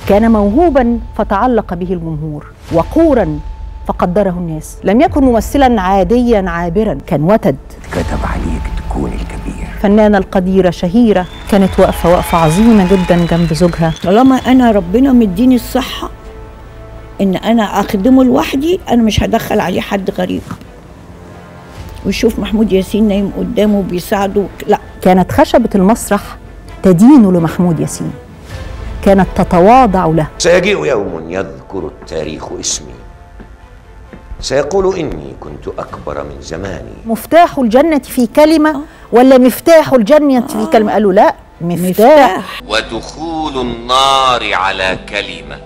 كان موهوبا فتعلق به الجمهور وقورا فقدره الناس لم يكن ممثلا عاديا عابرا كان وتد كتب عليك تكون الكبير فنانة القديرة شهيرة كانت واقفة وقفة عظيمة جدا جنب زوجها طالما انا ربنا مديني الصحه ان انا اخدمه لوحدي انا مش هدخل عليه حد غريب ويشوف محمود ياسين نايم قدامه بيساعده لا كانت خشبة المسرح تدين لمحمود ياسين كانت تتواضع له سيجيء يوم يذكر التاريخ اسمي سيقول إني كنت أكبر من زماني مفتاح الجنة في كلمة ولا مفتاح الجنة في كلمة قالوا لا مفتاح, مفتاح ودخول النار على كلمه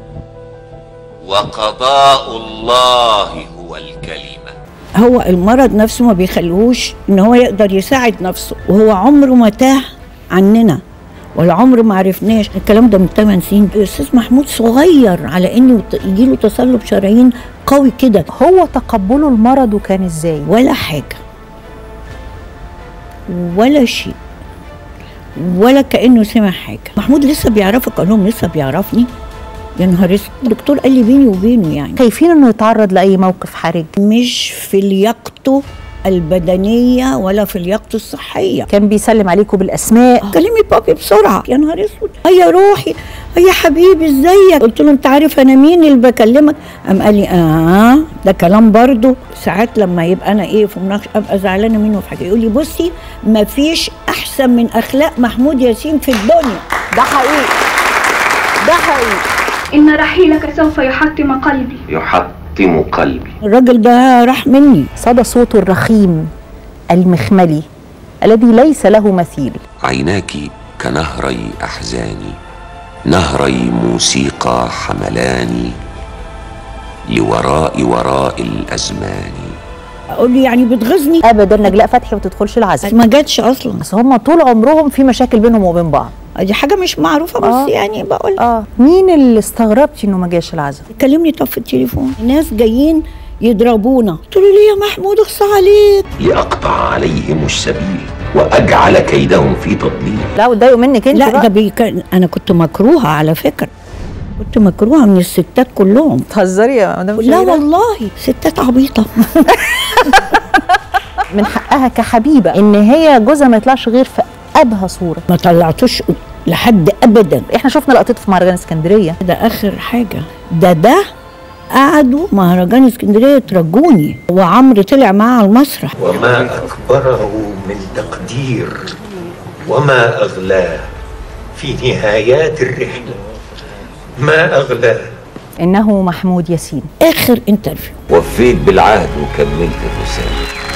وقضاء الله هو الكلمه هو المرض نفسه ما بيخليهوش ان هو يقدر يساعد نفسه وهو عمره ما تاه عننا ولا عمر ما عرفناش الكلام ده من 8 سنين الاستاذ محمود صغير على انه يجي له تصلب شرايين قوي كده هو تقبله المرض كان ازاي ولا حاجه ولا شيء ولا كانه سمع حاجه محمود لسه بيعرفك قال لهم لسه بيعرفني يا نهار اسود الدكتور قال لي بيني وبينه يعني خايفين انه يتعرض لاي موقف حرج مش في لياقته البدنيه ولا في لياقته الصحيه كان بيسلم عليكم بالاسماء كلمي بابي بسرعه يا نهار اسود يا روحي يا حبيبي ازيك قلت له انت عارف انا مين اللي بكلمك قام قال لي اه ده كلام برضو ساعات لما يبقى انا ايه في مناقشه ابقى زعلانه منه في حاجه يقول لي بصي ما فيش احسن من اخلاق محمود ياسين في الدنيا ده حقيقي ده حقيقي إن رحيلك سوف يحطم قلبي يحطم قلبي الراجل ده راح مني صدى صوته الرخيم المخملي الذي ليس له مثيل عيناك كنهري أحزاني نهري موسيقى حملاني لوراء وراء الأزمان اقول له يعني بتغيظني ابدا نجلاء فتحي ما تدخلش العزل ما جاتش اصلا بس هم طول عمرهم في مشاكل بينهم وبين بعض دي حاجه مش معروفه بس آه. يعني بقول اه مين اللي استغربتي انه ما جاش العزل كلمني طب في التليفون ناس جايين يضربونا قلت له ليه يا محمود اخصى عليك لأقطع عليهم السبيل وأجعل كيدهم في تضليل لا واتضايقوا منك انت لا بقى ده بيك... انا كنت مكروهه على فكره كنت مكروهه من الستات كلهم بتهزري يا مدام لا شهيرة؟ والله ستات عبيطه من حقها كحبيبه ان هي جوزها ما يطلعش غير في ابهى صوره ما طلعتوش لحد ابدا احنا شفنا لقطته في مهرجان اسكندريه ده اخر حاجه ده ده قعدوا مهرجان اسكندريه ترجوني وعمرو طلع معاه على المسرح وما أكبره من تقدير وما أغلاه في نهايات الرحلة ما أغلاه انه محمود ياسين اخر انترفيو وفيت بالعهد وكملت الرسالة